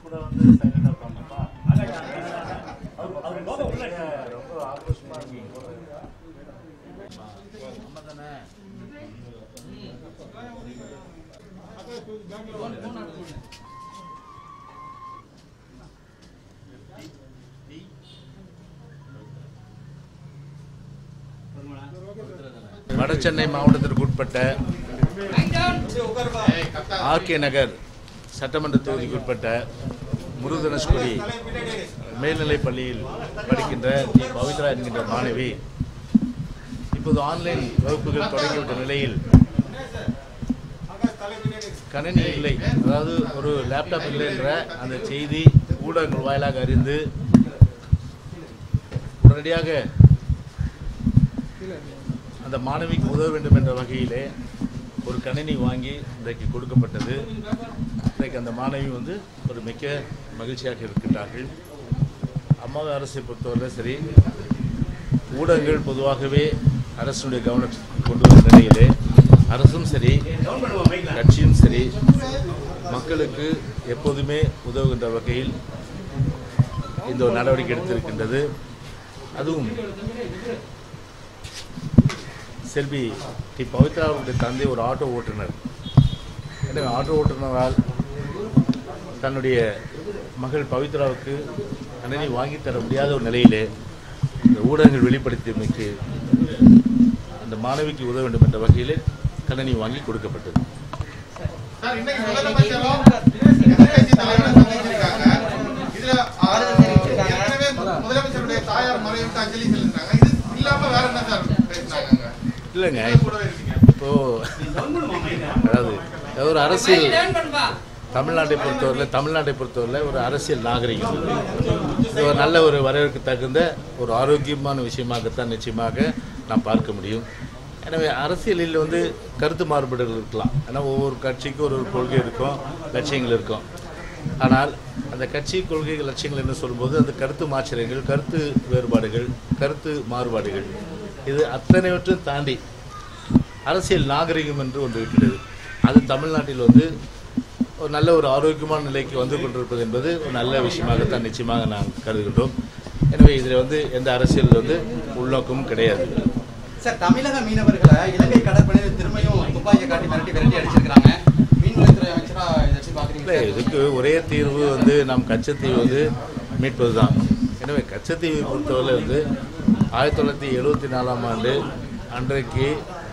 கூட வந்து சைலண்டா உட்காந்துப்பா ரொம்ப ஆக்ரோஷமா இருக்கீங்க போல இருக்கு. அம்மா தானே வடசென்னை மாவட்டத்திற்கு உட்பட்ட ஆர்கே நகர் சட்டமன்ற தொகுதிக்கு உட்பட்ட முருகதனுஷ்குடி மேல்நிலைப் பள்ளியில் படிக்கின்ற டி பவித்ரா என்கின்ற மாணவி இப்போது ஆன்லைன் வகுப்புகள் தொடங்கிவிட்ட நிலையில் கணினி இல்லை அதாவது ஒரு லேப்டாப் இல்லை என்ற அந்த செய்தி ஊடகங்கள் வாயிலாக அறிந்து உடனடியாக அந்த மாணவிக்கு உதவ வேண்டும் என்ற வகையிலே ஒரு கணினி வாங்கி இன்றைக்கு கொடுக்கப்பட்டது இன்றைக்கு அந்த மாணவி வந்து ஒரு மிக்க மகிழ்ச்சியாக இருக்கின்றார்கள் அம்மா அரசை பொறுத்தவரை சரி ஊடகங்கள் பொதுவாகவே அரசுடைய கவனத்துக்கு கொண்டு வந்த நிலையிலே அரசும் சரி கட்சியும் சரி மக்களுக்கு எப்போதுமே உதவுகின்ற வகையில் இந்த ஒரு நடவடிக்கை எடுத்திருக்கின்றது அதுவும் செல்வி டி பவித்ரா அவருடைய தந்தை ஒரு ஆட்டோ ஓட்டுநர் எனவே ஆட்டோ ஓட்டுநரால் தன்னுடைய மகள் பவித்ராவுக்கு கணினி வாங்கி தர முடியாத ஒரு நிலையிலே இந்த ஊடகங்கள் வெளிப்படுத்தியமைக்கு அந்த மாணவிக்கு உதவ வேண்டும் என்ற வகையிலே கணினி வாங்கி கொடுக்கப்பட்டது சார் இன்னைக்கு முதலமைச்சரும் எதிர்க்கட்சி தலைவரை சந்திச்சிருக்காங்க இதுல ஆ, ஏற்கனவே முதலமைச்சருடைய தாயார் மறைவுக்கு அஞ்சலி செலுத்துறாங்க இது இல்லாம வேற என்ன சார் பேசினாங்க இல்லைங்க கூட இருக்கீங்க இப்போ அதாவது ஒரு அரசியல் தமிழ்நாட்டை பொறுத்தவரையில் தமிழ்நாட்டை பொறுத்தவரையில் ஒரு அரசியல் நாகரிகம் இது ஒரு நல்ல ஒரு வரவேற்கு தகுந்த ஒரு ஆரோக்கியமான விஷயமாகத்தான் நிச்சயமாக நாம் பார்க்க முடியும் எனவே அரசியலில் வந்து கருத்து மாறுபாடுகள் இருக்கலாம் ஏன்னா ஒவ்வொரு கட்சிக்கும் ஒரு ஒரு கொள்கை இருக்கும் லட்சியங்கள் இருக்கும் ஆனால் அந்த கட்சி கொள்கைகள் லட்சியங்கள் என்ன சொல்லும்போது அந்த கருத்து மாச்சரியங்கள் கருத்து வேறுபாடுகள் கருத்து மாறுபாடுகள் இது அத்தனைவற்றையும் தாண்டி அரசியல் நாகரிகம் என்று ஒன்று இருக்கிறது அது தமிழ்நாட்டில் வந்து ஒரு நல்ல ஒரு ஆரோக்கியமான நிலைக்கு வந்து கொண்டிருப்பது என்பது ஒரு நல்ல விஷயமாகத்தான் நிச்சயமாக நாம் கருதுகின்றோம் எனவே இதில் வந்து எந்த அரசியல் வந்து உள்நோக்கமும் கிடையாது சார் தமிழக மீனவர்களை இலங்கை கடற்படையில் திரும்பியும் துப்பாக்கியை காட்டி மிரட்டி விரட்டி அடிச்சிருக்காங்க மீன்வளத்துறை அமைச்சரா இதை எப்படி பாக்குறீங்க இல்லை இதுக்கு ஒரே தீர்வு வந்து நம் கச்சத்தீவு வந்து மீட்பது தான் எனவே கச்சத்தீவை பொறுத்தவரை வந்து ஆயிரத்தி தொள்ளாயிரத்தி எழுபத்தி நாலாம் ஆண்டு அன்றைக்கு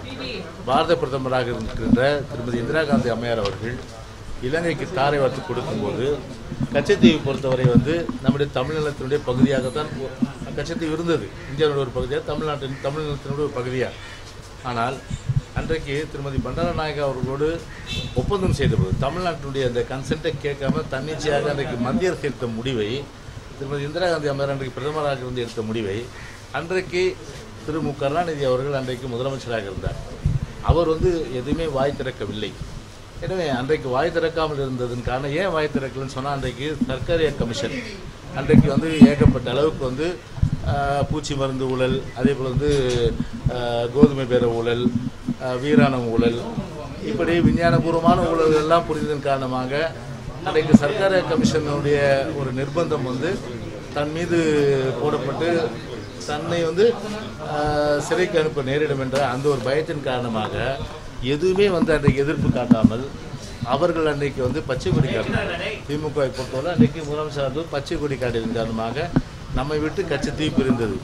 பாரத பிரதமராக இருக்கின்ற திருமதி இந்திரா காந்தி அம்மையார் அவர்கள் இலங்கைக்கு தாரை வார்த்து கொடுக்கும்போது கச்சத்தீவை பொறுத்தவரை வந்து நம்முடைய தமிழ்நிலத்தினுடைய பகுதியாகத்தான் ஒ- கச்சத்தீவு இருந்தது இந்தியாவுடைய ஒரு பகுதியாக தமிழ்நாட்டின் தமிழ்நிலத்தினுடைய ஒரு பகுதியாக ஆனால் அன்றைக்கு திருமதி பண்டாரநாயகா அவர்களோடு ஒப்பந்தம் செய்தபோது தமிழ்நாட்டினுடைய அந்த கன்சென்ட்டை கேட்காம தன்னிச்சையாக அன்றைக்கு மத்திய அரசு எடுத்த முடிவை திருமதி இந்திரா காந்தி அம்மையார் அன்றைக்கு பிரதமராக இருந்து எடுத்த முடிவை அன்றைக்கு திரு மு கருணாநிதி அவர்கள் அன்றைக்கு முதலமைச்சராக இருந்தார் அவர் வந்து எதுவுமே வாய் திறக்கவில்லை எனவே அன்றைக்கு வாய் திறக்காமல் இருந்ததன் காரணம் ஏன் வாய் திறக்கலன்னு சொன்னால் அன்றைக்கு சர்க்காரிய கமிஷன் அன்றைக்கு வந்து ஏகப்பட்ட அளவுக்கு வந்து ஆஹ், பூச்சி மருந்து ஊழல் அதே போல் வந்து ஆஹ், கோதுமை பேர ஊழல் ஆஹ், வீராணம் ஊழல் இப்படி விஞ்ஞானபூர்வமான ஊழல்கள் எல்லாம் புரிந்ததன் காரணமாக அன்றைக்கு சர்க்காரிய கமிஷனுடைய ஒரு நிர்பந்தம் வந்து தன் மீது போடப்பட்டு தன்னை வந்து ஆஹ், சிறைக்கு அனுப்ப நேரிடும் என்ற அந்த ஒரு பயத்தின் காரணமாக எதுவுமே வந்து அன்றைக்கு எதிர்ப்பு காட்டாமல் அவர்கள் அன்றைக்கு வந்து பச்சை கொடி காட்டினார் திமுகவை பொறுத்தவரை அன்றைக்கு முதலமைச்சர் வந்து பச்சை கொடி காட்டியதன் காரணமாக நம்மை விட்டு கட்சி பிரிந்தது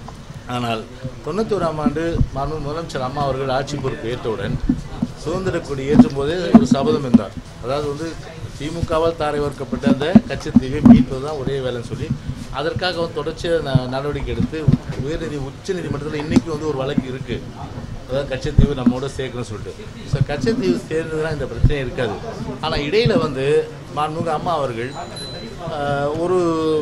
ஆனால் தொண்ணூத்தோராம் ஆண்டு மாண்பு முதலமைச்சர் அம்மா அவர்கள் ஆட்சி பொறுப்பு ஏற்றவுடன் சுதந்திர கொடி ஏற்றும் போதே ஒரு சபதம் இருந்தார் அதாவது வந்து திமுகவால் தாரை வார்க்கப்பட்ட அந்த கட்சித்தீவை மீட்பது தான் ஒரே வேலைன்னு சொல்லி அதற்காக வந்து தொடர்ச்சியாக ந- நடவடிக்கை எடுத்து உயர்நீதி உச்ச நீதிமன்றத்தில் இன்றைக்கி வந்து ஒரு வழக்கு இருக்குது அதாவது கச்சத்தீவு நம்மோட சேர்க்கணும்னு சொல்லிட்டு ஸோ கச்சத்தீவு சேர்ந்ததுன்னா இந்த பிரச்சனை இருக்காது ஆனால் இடையில வந்து மாண்புமிகு அம்மா அவர்கள் ஆஹ், ஒரு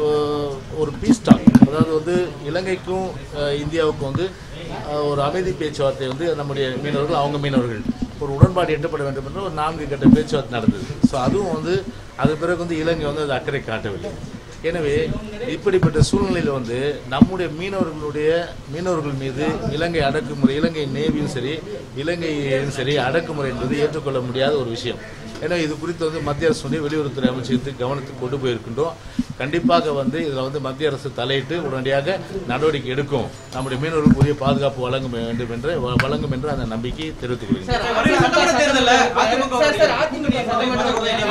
ஒரு பீஸ் டாக் அதாவது வந்து இலங்கைக்கும் ஆஹ், இந்தியாவுக்கும் வந்து ஆஹ், ஒரு அமைதி பேச்சுவார்த்தை வந்து நம்முடைய மீனவர்கள் அவங்க மீனவர்கள் ஒரு உடன்பாடு எட்டப்பட வேண்டும் என்ற ஒரு நான்கு கட்ட பேச்சுவார்த்தை நடந்தது ஸோ அதுவும் வந்து அது பிறகு வந்து இலங்கை வந்து அது அக்கறை காட்டவில்லை எனவே இப்படிப்பட்ட சூழ்நிலையில் வந்து நம்முடைய மீனவர்களுடைய மீனவர்கள் மீது இலங்கை அடக்குமுறை இலங்கை நேவியும் சரி இலங்கையும் சரி அடக்குமுறை என்பது ஏற்றுக்கொள்ள முடியாத ஒரு விஷயம் எனவே இது குறித்து வந்து மத்திய அரசுடைய வெளியுறவுத்துறை அமைச்சகத்துக்கு கவனத்துக்கு கொண்டு போயிருக்கின்றோம் கண்டிப்பாக வந்து இதில் வந்து மத்திய அரசு தலையிட்டு உடனடியாக நடவடிக்கை எடுக்கும் நம்முடைய மீனவர்களுக்கு உரிய பாதுகாப்பு வழங்க வேண்டும் என்று வழங்கும் என்று அந்த நம்பிக்கையை தெரிவித்துக் கொள்கிறேன் சார், வர சட்டமன்ற தேர்தல்ல அதிமுக சார், சார், அதிமுக சட்டமன்ற உறுப்பினர்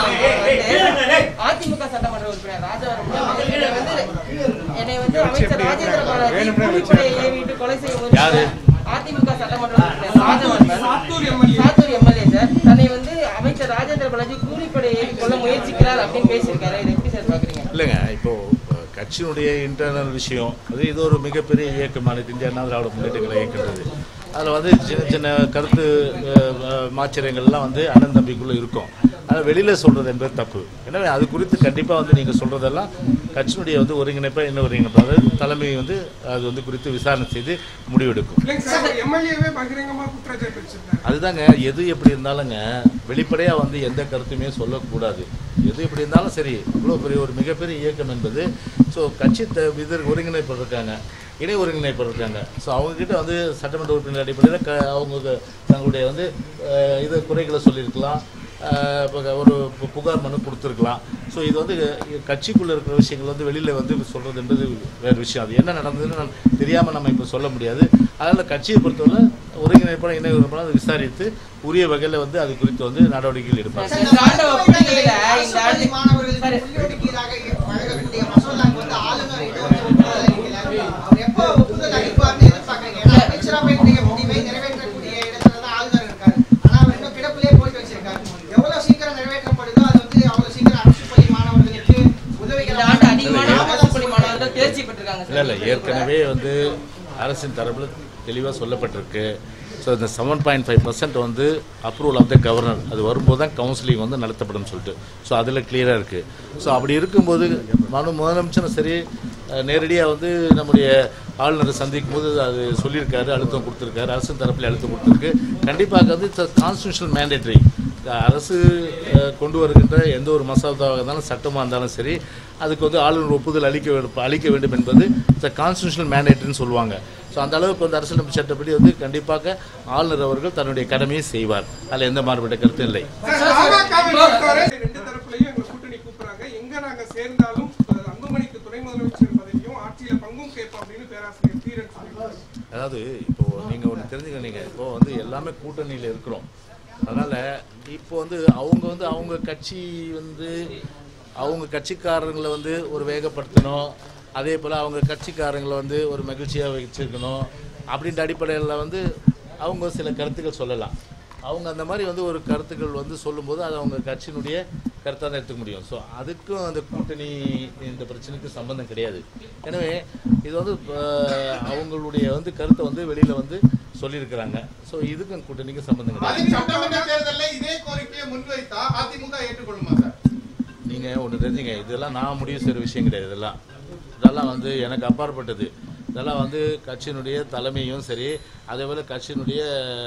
ராஜாராம் அதிமுக சட்டமன்ற உறுப்பினர் ராஜாராம் என்னை வந்து என்னை வந்து அமைச்சர் ராஜேந்திர பாலாஜி கூலிப்படையை ஏவிட்டு கொலை செய்ய யாரு? முயற்சித்தார். அதிமுக சட்டமன்ற உறுப்பினர் ராஜவர்மன் சாத்தூர் எம்எல்ஏ சார் தன்னை வந்து அமைச்சர் ராஜேந்திர பாலாஜி கூலிப்படையை ஏவி கொல்ல முயற்சிக்கிறார் அப்படின்னு பேசியிருக்காரு இதை எப்படி சார் பாக்குறீங்க இல்லைங்க இப்போ அஹ், கட்சியினுடைய இன்டர்னல் விஷயம் அது இது ஒரு மிகப்பெரிய இயக்கமான இந்திய அண்ணா திராவிட முன்னேற்ற கழகம் இயக்கிறது அதில் வந்து சின்ன சின்ன கருத்து அஹ், அஹ், மாச்சரியங்கள்லாம் வந்து அண்ணன் தம்பிக்குள்ளே இருக்கும் அதை வெளியில் சொல்கிறது என்பது தப்பு எனவே அது குறித்து கண்டிப்பாக வந்து நீங்கள் சொல்கிறதெல்லாம் கட்சியினுடைய வந்து ஒருங்கிணைப்பை என்ன ஒருங்கிணைப்பு அதாவது தலைமை வந்து அது வந்து குறித்து விசாரணை செய்து முடிவெடுக்கும் இல்லைங்க சார் எம்எல்ஏவே பகிரங்கமா குற்றச்சாட்டு வச்சிருந்தாரு அதுதாங்க எது எப்படி இருந்தாலுங்க வெளிப்படையாக வந்து எந்த கருத்துமே சொல்லக்கூடாது எது எப்படி இருந்தாலும் சரி இவ்வளோ பெரிய ஒரு மிகப்பெரிய இயக்கம் என்பது ஸோ கட்சி த இது ஒருங்கிணைப்பு இருக்காங்க இணை ஒருங்கிணைப்பு இருக்காங்க ஸோ அவங்கக்கிட்ட வந்து சட்டமன்ற உறுப்பினர் அடிப்படையில் க அவங்க தங்களுடைய வந்து அஹ், இது குறைகளை சொல்லியிருக்கலாம் அஹ், இப்போ ஒரு பு- புகார் மனு கொடுத்துருக்கலாம் ஸோ இது வந்து கட்சிக்குள்ளே இருக்கிற விஷயங்கள் வந்து வெளியில் வந்து சொல்கிறது என்பது வேறு விஷயம் அது என்ன நடந்ததுன்னு நான் தெரியாமல் நம்ம இப்போ சொல்ல முடியாது அதனால் கட்சியை பொறுத்தவரை ஒருங்கிணைப்பான இணை ஒருங்கிணைப்பான அதை விசாரித்து உரிய வகையில் வந்து அது குறித்து வந்து நடவடிக்கைகள் எடுப்பாங்க இந்த ஆண்டவ பண்டிகையில இந்த ஆண்டு மாணவர்களுக்கு உள்ளொதுக்கீடாக வழங்கக்கூடிய மசோதாக்கு வந்து ஆளுநர் இன்னும் வந்து ஒப்புதல் அளிக்கல. அவர் எப்போ ஒப்புதல் அளிப்பார்னு எதிர்பார்க்கறீங்க? ஏன்னா அமைச்சரவையினுடைய முடிவை நிறைவேற்றக்கூடிய இடத்துல தான் ஆளுநர் இருக்காரு. ஆனா அவர் இன்னும் கிடப்பிலே போட்டு வச்சிருக்காரு. எவ்வளவு சீக்கிரம் நிறைவேற்றப்படுதோ அது வந்து அவ்வளவு சீக்கிரம் அரசு பள்ளி மாணவர்களுக்கு இந்த உதவிகரமாக ஆண்டு அதிகமான அரசு பள்ளி மாணவர்கள் தேர்ச்சி பெற்றிருக்காங்க இல்லை இல்லை ஏற்கனவே வந்து அரசின் தரப்பில் தெளிவாக சொல்லப்பட்டிருக்கு ஸோ இந்த செவன் பாயிண்ட் ஃபைவ் பர்சன்ட் வந்து அப்ரூவல் ஆஃப் த கவர்னர் அது வரும்போது தான் கவுன்சிலிங் வந்து நடத்தப்படும் சொல்லிட்டு ஸோ அதில் கிளியராக இருக்குது ஸோ அப்படி இருக்கும்போது மனு முதலமைச்சரும் சரி நேரடியாக வந்து நம்முடைய ஆளுநரை சந்திக்கும் போது அது சொல்லியிருக்காரு அழுத்தம் கொடுத்துருக்காரு அரசின் தரப்பில் அழுத்தம் கொடுத்துருக்கு கண்டிப்பாக வந்து இட்ஸ் கான்ஸ்டியூஷனல் மேண்டேட்ரி அரசு அஹ், கொண்டு வருகின்ற எந்த ஒரு மசோதாவாக இருந்தாலும் சட்டமாக இருந்தாலும் சரி அதுக்கு வந்து ஆளுநர் ஒப்புதல் அளிக்க வேண்டும் அளிக்க வேண்டும் என்பது இட்ஸ் கான்ஸ்டியூஷனல் மேண்டேட்னு சொல்லுவாங்க ஸோ அந்த அளவுக்கு வந்து அரசியலமைப்பு சட்டப்படி வந்து கண்டிப்பாக ஆளுநர் அவர்கள் தன்னுடைய கடமையை செய்வார் அதில் எந்த மாறுபட்ட கருத்தும் இல்லை சார் பாமகவை பொறுத்தவரை ரெண்டு தரப்புலயும் எங்க கூட்டணி கூப்பிடுறாங்க எங்க நாங்க சேர்ந்தாலும் அஹ், அன்புமணிக்கு துணை முதலமைச்சர் பதவியும் ஆட்சியில பங்கும் கேட்போம் அப்படின்னு பேராசிரியர் தீரன் சொல்லியிருக்காரு அதாவது இப்போ நீங்கள் ஒன்று தெரிஞ்சுக்கணுங்க இப்போ வந்து எல்லாமே கூட்டணியில் இருக்கிறோம் அதனால் இப்போ வந்து அவங்க வந்து அவங்க கட்சி வந்து அவங்க கட்சிக்காரங்களை வந்து ஒரு வேகப்படுத்தணும் அதே போல் அவங்க கட்சிக்காரங்களை வந்து ஒரு மகிழ்ச்சியாக வச்சுருக்கணும் அப்படின்ற அடிப்படையில் வந்து அவங்க சில கருத்துக்கள் சொல்லலாம் அவங்க அந்த மாதிரி வந்து ஒரு கருத்துக்கள் வந்து சொல்லும்போது அது அவங்க கட்சியினுடைய கருத்தாக தான் எடுத்துக்க முடியும் ஸோ அதுக்கும் அந்த கூட்டணி இந்த பிரச்சனைக்கும் சம்பந்தம் கிடையாது எனவே இது வந்து அஹ், அவங்களுடைய வந்து கருத்தை வந்து வெளியில் வந்து சொல்லியிருக்கிறாங்க ஸோ இதுக்கும் கூட்டணிக்கும் சம்பந்தம் கிடையாது அது சட்டமன்ற தேர்தலில் இதே கோரிக்கையை முன்வைத்தா அதிமுக ஏற்றுக்கொள்ளுமா சார் நீங்கள் ஒன்று தெரிஞ்சுங்க இதெல்லாம் நான் முடிவு செய்கிற விஷயம் கிடையாது இதெல்லாம் இதெல்லாம் வந்து எனக்கு அப்பாற்பட்டது இதெல்லாம் வந்து கட்சியினுடைய தலைமையும் சரி அதே போல் கட்சியினுடைய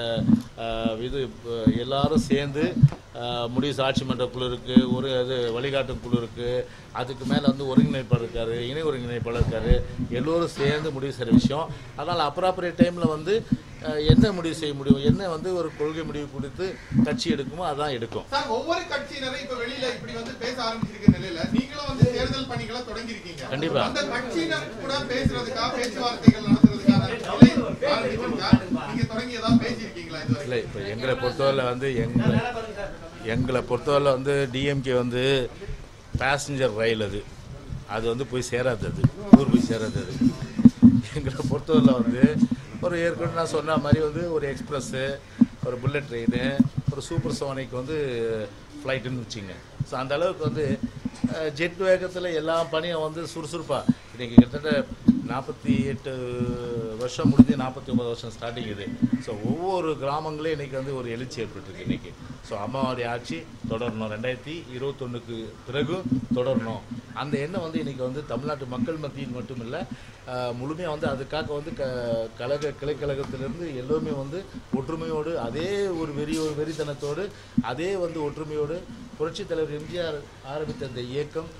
அஹ், இது அஹ், எல்லாரும் சேர்ந்து அஹ், முடிவு சாட்சி மன்ற குழு இருக்குது ஒரு இது வழிகாட்டும் குழு இருக்குது அதுக்கு மேலே வந்து ஒருங்கிணைப்பாளர் இருக்காரு இணை ஒருங்கிணைப்பாளர் இருக்காரு எல்லோரும் சேர்ந்து முடிவு செய்கிற விஷயம் அதனால் அப்ராப்பரேட் டைமில் வந்து அஹ், என்ன முடிவு செய்ய முடியும் என்ன வந்து ஒரு கொள்கை முடிவு கொடுத்து கட்சி எடுக்குமோ அதான் எடுக்கும் சார் ஒவ்வொரு கட்சியினரும் இப்ப வெளியில இப்படி வந்து பேச ஆரம்பிச்சிருக்க நிலையில நீங்களும் வந்து தேர்தல் பணிகளை தொடங்கி இருக்கீங்க கண்டிப்பா. அந்த கட்சியினர் கூட பேசுறதுக்காக பேச்சுவார்த்தைகள் நடத்துறதுக்கான நிலை ஆரம்பிச்சிருக்கா நீங்க தொடங்கி ஏதாவது பேசியிருக்கீங்களா இதுவரை இல்லை இப்போ எங்களை பொறுத்தவரை வந்து எங்களை எங்களை பொறுத்தவரை வந்து டிஎம்கே வந்து பேசஞ்சர் ரயில் அது அது வந்து போய் சேராது அது ஊர் போய் சேராது அது எங்களை பொறுத்தவரை வந்து ஒரு ஏற்கனவே நான் சொன்ன மாதிரி வந்து ஒரு எக்ஸ்பிரஸ்ஸு ஒரு புல்லட் ட்ரெயின் ஒரு சூப்பர் சோனிக் வந்து ஃப்ளைட்டுன்னு வச்சுங்க ஸோ அந்த அளவுக்கு வந்து ஜெட் வேகத்தில் எல்லா பணியும் வந்து சுறுசுறுப்பாக இன்றைக்கி கிட்டத்தட்ட நாற்பத்தி எட்டு வருஷம் முடிஞ்சு நாற்பத்தி ஒன்பது வருஷம் ஸ்டார்டிங் இது ஸோ ஒவ்வொரு கிராமங்களே இன்றைக்கி வந்து ஒரு எழுச்சி ஏற்பட்டிருக்கு இன்றைக்கி ஸோ அம்மாவுடைய ஆட்சி தொடரணும் ரெண்டாயிரத்தி இருபத்தொன்னுக்கு பிறகும் தொடரணும் அந்த எண்ணம் வந்து இன்றைக்கி வந்து தமிழ்நாட்டு மக்கள் மத்தியில் மட்டும் இல்லை முழுமையாக வந்து அதுக்காக வந்து க கழக கிளைக்கழகத்திலிருந்து எல்லோருமே வந்து ஒற்றுமையோடு அதே ஒரு வெறி ஒரு வெறித்தனத்தோடு அதே வந்து ஒற்றுமையோடு புரட்சித் தலைவர் எம்ஜிஆர் ஆரம்பித்த அந்த இயக்கம்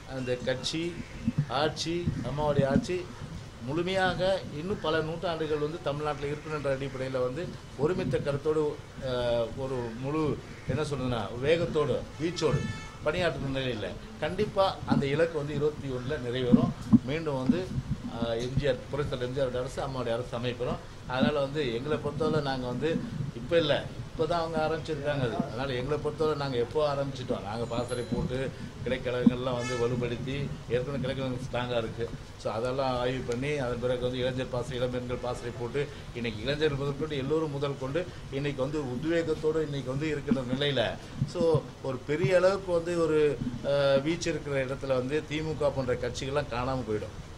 அந்த கட்சி ஆட்சி அம்மாவுடைய ஆட்சி முழுமையாக இன்னும் பல நூற்றாண்டுகள் வந்து தமிழ்நாட்டில் இருக்கணுன்ற அடிப்படையில் வந்து ஒருமித்த கருத்தோடு அஹ், ஒரு முழு என்ன சொல்றதுன்னா வேகத்தோடு வீச்சோடு பணியாற்றும் நிலையில் கண்டிப்பாக அந்த இலக்கு வந்து இருபத்தி ஒன்றில் நிறைவேறும் மீண்டும் வந்து அஹ், எம்ஜிஆர் புரட்சித்தலைவர் எம்ஜிஆர் அரசு அம்மாவுடைய அரசு அமைக்கிறோம் அதனால் வந்து எங்களை பொறுத்தவரை நாங்கள் வந்து இப்போ இல்லை இப்போ தான் அவங்க ஆரம்பிச்சிருக்காங்க அது அதனால் எங்களை பொறுத்தவரை நாங்கள் எப்போ ஆரம்பிச்சிட்டோம் நாங்கள் பாசறை போட்டு கிளைக்கழகங்கள்லாம் வந்து வலுப்படுத்தி ஏற்கனவே கிளைக்கழகம் ஸ்ட்ராங்காக இருக்குது ஸோ அதெல்லாம் ஆய்வு பண்ணி அதன் பிறகு வந்து இளைஞர் பாசறை இளம்பெண்கள் பாசறை போட்டு இன்னைக்கு இளைஞர்கள் முதல் கொண்டு எல்லோரும் முதல் கொண்டு இன்னைக்கு வந்து உத்வேகத்தோடு இன்னைக்கு வந்து இருக்கிற நிலையில் ஸோ ஒரு பெரிய அளவுக்கு வந்து ஒரு அஹ், வீச்சு இருக்கிற இடத்துல வந்து திமுக போன்ற கட்சிகள்லாம் காணாமல் போயிடும்